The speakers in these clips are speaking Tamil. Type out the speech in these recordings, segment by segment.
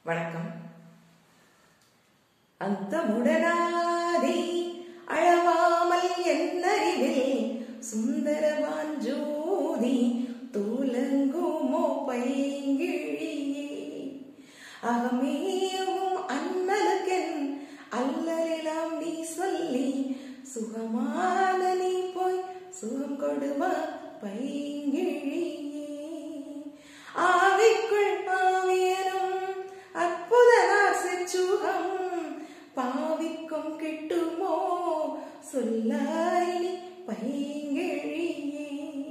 வணக்கம் அந்தமுடனாதி அழவாமல் என்னறிவில் சுந்தரவான் ஜோதி தூலங்குமோ பைங்கிழியே அகமேவும் அண்ணலுக்கென் அல்லலாம் நீ சொல்லி சுகமான நீ போய் சுகம் கொடுவா பைங்கிழியே ஆவிக்குள் ஆவியனும் அற்புதனார் செச்சுகம் பாவிக்கும் கிட்டுமோ சொல்லாய் நீ பைங்கிழியே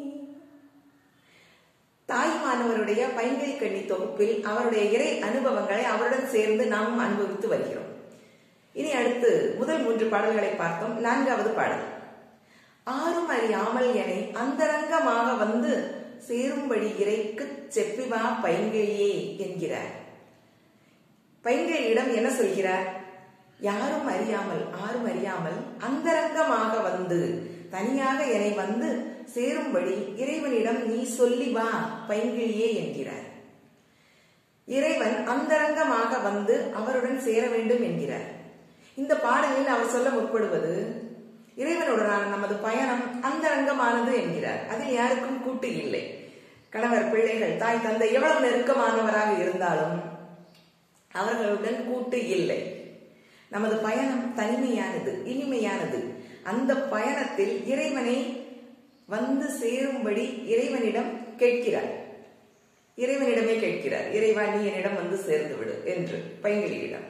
தாய்மானவருடைய பைங்கை கண்ணி தொகுப்பில் அவருடைய இறை அனுபவங்களை அவருடன் சேர்ந்து நாம் அனுபவித்து வருகிறோம் இனி அடுத்து முதல் மூன்று பாடல்களை பார்த்தோம் நான்காவது பாடல் ஆறும் அறியாமல் என அந்தரங்கமாக வந்து சேரும்படி இறைக்கு செப்பிவா பைங்கிழியே என்கிறார் பைங்கிழியிடம் என்ன சொல்கிறார் யாரும் அறியாமல் ஆரும் அறியாமல் அந்தரங்கமாக வந்து தனியாக என்னை வந்து சேரும்படி இறைவனிடம் நீ சொல்லி வா பைங்கிழியே என்கிறார் இறைவன் அந்தரங்கமாக வந்து அவருடன் சேர வேண்டும் என்கிறார் இந்த பாடலில் அவர் சொல்ல முற்படுவது இறைவனுடனான நமது பயணம் அந்தரங்கமானது என்கிறார் அதில் யாருக்கும் கூட்டு இல்லை கணவர் பிள்ளைகள் தாய் தந்தை எவ்வளவு நெருக்கமானவராக இருந்தாலும் அவர்களுடன் கூட்டு இல்லை நமது பயணம் தனிமையானது இனிமையானது அந்த பயணத்தில் இறைவனை வந்து சேரும்படி இறைவனிடம் கேட்கிறார் இறைவனிடமே கேட்கிறார் இறைவா நீ என்னிடம் வந்து சேர்ந்து விடு என்று பைங்கிலியிடம்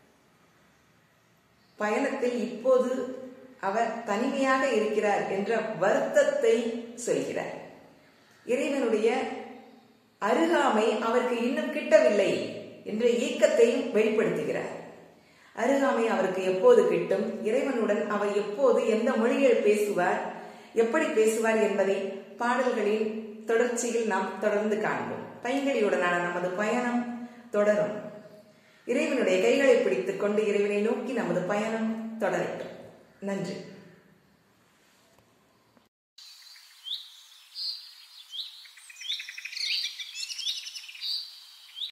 பயணத்தில் இப்போது அவர் தனிமையாக இருக்கிறார் என்ற வருத்தத்தை சொல்கிறார் இறைவனுடைய அருகாமை அவருக்கு இன்னும் கிட்டவில்லை என்ற ஏக்கத்தையும் வெளிப்படுத்துகிறார் அருகாமை அவருக்கு எப்போது கிட்டும் இறைவனுடன் அவர் எப்போது எந்த மொழியில் பேசுவார் எப்படி பேசுவார் என்பதை பாடல்களின் தொடர்ச்சியில் நாம் தொடர்ந்து காண்போம் பைங்களியுடனான நமது பயணம் தொடரும் இறைவனுடைய கைகளை பிடித்துக் கொண்டு இறைவனை நோக்கி நமது பயணம் தொடரட்டும் நன்றி